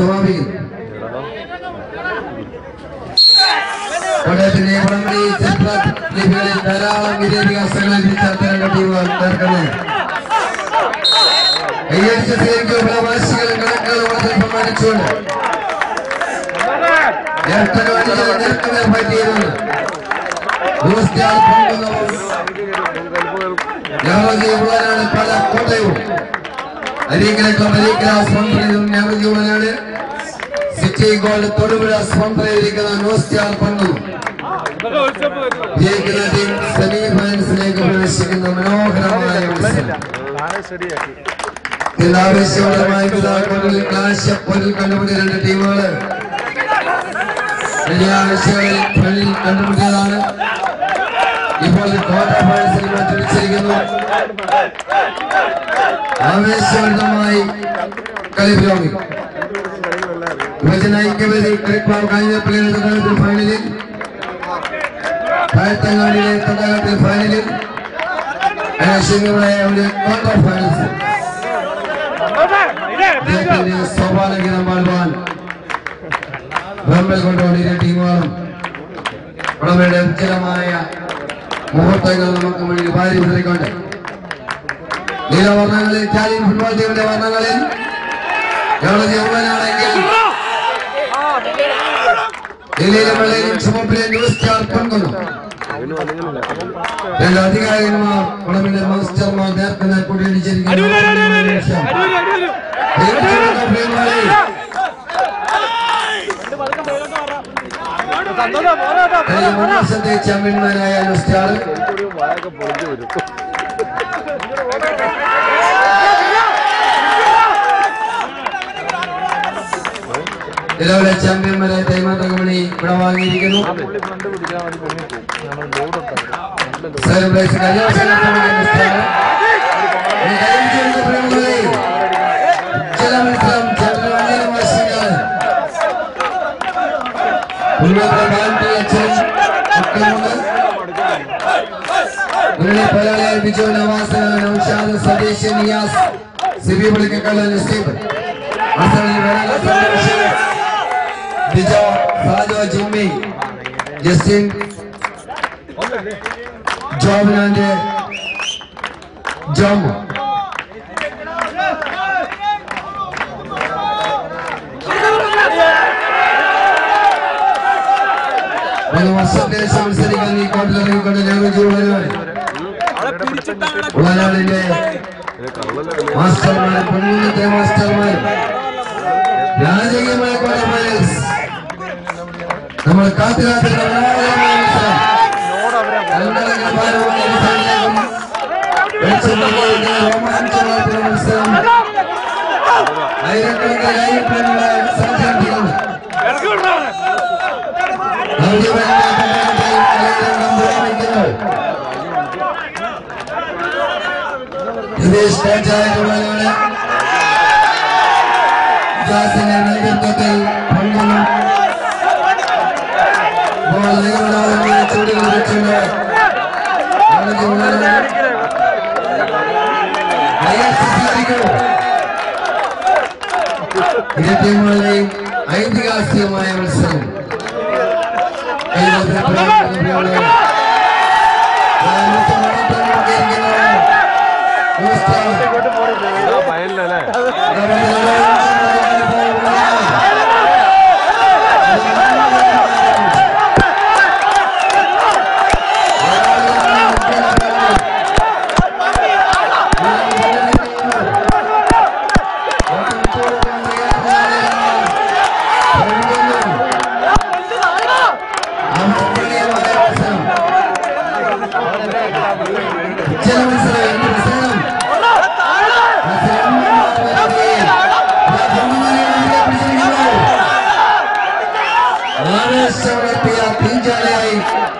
സമാപിക്കുന്നു കോട്ടയത്തിന്റെ വടംവലി ചരിത്ര ലിപികളിൽ ധാരാളം വിജയവികാസങ്ങളിൽ വിളിച്ചാത്ത രണ്ട് ടീമുകൾ ചേർക്കുന്നത് കൈയടിച്ച സ്വീകരിക്കുക ഫലവാശികളും കണക്കുകളും വളരെ സമ്മാനിച്ചുകൊണ്ട് നേട്ടങ്ങൾ നേർക്കുനേർ പറ്റിയിരുന്നു ദോസ്തിയാൽ പങ്കുന്നവർ യാവജീവനാണ് പല കോട്ടയവും അരീക്കലക്കം അരീക്കല സ്പോൺസറിലും യാവജീവനാണ് സിറ്റി ഗോൾഡ് തൊടുപുഴ സ്പോൺസർ ചെയ്തിരിക്കുന്ന നോസ്റ്റാർ പങ്കു ജയിക്കുന്ന ടീം സെമി ഫൈനൽസിലേക്ക് പ്രവേശിക്കുന്ന മനോഹരമായ മത്സരം ഇന്ന് ആവേശകരമായി പിതാക്കളിൽ കാശപ്പൊരിൽ കണ്ടുപിടിച്ച രണ്ട് ടീമുകള് വലിയ ആവശ്യങ്ങളിൽ ഫൈനലിൽ കണ്ടുപിടിച്ചതാണ് ഇപ്പോൾ ക്വാർട്ടർ ഫൈനൽസിൽ മത്സരിച്ചിരിക്കുന്നു ആവേശഭരിതമായി കളി പുരോഗമിക്കും യുവജന ഐക്യവേദി കളിപ്പാവ് കാഞ്ഞപ്പള്ളിയുടെ തടാകത്തിൽ ഫൈനലിൽ താഴ്ത്തങ്ങാടിയിലെ തടാകത്തിൽ ഫൈനലിൽ അനശ്വരമായ ഒരു ക്വാർട്ടർ ഫൈനൽസ് അദ്ദേഹത്തിന്റെ സ്വാഭാവികം പാടുവാൻ വെമ്പൽ കൊണ്ടുകൊണ്ട് ഇരു ടീമുകളും ഉടമയുടെ ഉജ്ജലമായ മുഹൂർത്തങ്ങൾ നമുക്ക് മുന്നിൽ പാരി വിതറിക്കൊണ്ട് നീലവർണ്ണങ്ങളിൽ ഇറ്റാലിയൻ ഫുട്ബോൾ ടീമിന്റെ വർണ്ണങ്ങളിൽ ഞങ്ങളുടെ യൗവനാണെങ്കിൽ നീലയിലും വെള്ളയിലും ചുമപ്പിലെ ന്യൂസ് സ്റ്റാർ പങ്കുന്നു രണ്ട് അധികാരികന്മാർ ഉടമയുടെ മാസ്റ്റർമാർ നേർക്കുന്ന കൂട്ടിയിടിച്ചിരിക്കുന്നു കഴിഞ്ഞ മൂന്ന് വർഷത്തെ ചാമ്പ്യന്മാരായ നുസ്റ്റാർ നിലവിലെ ചാമ്പ്യന്മാരായ തൈമാത്ത കമ്പനി ഇവിടെ വാങ്ങിയിരിക്കുന്നു സെലിബ്രേഷൻ കഴിഞ്ഞ വർഷം നടത്തപ്പെട്ട നുസ്റ്റാർ ഇനി കഴിഞ്ഞ പ്രിയമുള്ളവരെ, ഉജ്ജ്വല മത്സരം ചന്ദ്രമണ്ഡല വാർഷികമാണ് ഉന്നത ബാലന്റെ അച്ഛനും മക്കളുമുണ്ട് മുരളി പലാളിയെ ബിജു നവാസ് നൌഷാദ് സതീഷ് നിയാസ് സിബി വിളിക്കക്കള്ള നസീബ് അസലിൽ വേണാല സന്തോഷ് ബിജോ സാജോ ജിമ്മി ജസ്റ്റിൻ ജോബിനാന്റെ ജോമു മൂന്ന് വർഷത്തെ മത്സരിക്കുന്ന ഈ കോട്ടിലിറങ്ങിക്കൊണ്ട് ഞങ്ങൾ ജീവനാണ് ഉള്ളനാടിന്റെ മാസ്റ്റർമാർ പൊന്നത്തെ മാസ്റ്റർമാർ രാജകീയമായ ക്വാർട്ടർ ഫൈനൽസ് നമ്മൾ കാത്തു കാത്തുള്ള മനോഹരമായ മത്സരം രണ്ടരങ്ങൾ ഭാരമായ മത്സരത്തിലേക്കും വെളിച്ചത്തിലേക്ക് രോമാഞ്ചമായിട്ടുള്ള മത്സരം ആയിരക്കണക്കിന് ലൈവ് പ്രേമികളെ സാധ്യതയുണ്ട് ദിനേശ് പഞ്ചായത്തുള്ളവരാണ് ജാസിന്റെ നേതൃത്വത്തിൽ പങ്കുന്നു ബോൾ നിങ്ങളുടെ ചൂടുകൾ വെച്ചുകൊണ്ട് ഇരു ടീമുകളുടെയും ഐതിഹാസികമായ മത്സരം ഫയലിലല്ലേ ചില മത്സരം എന്ത് മത്സരം ആവേശമെത്തിയ തീഞ്ചാലയായി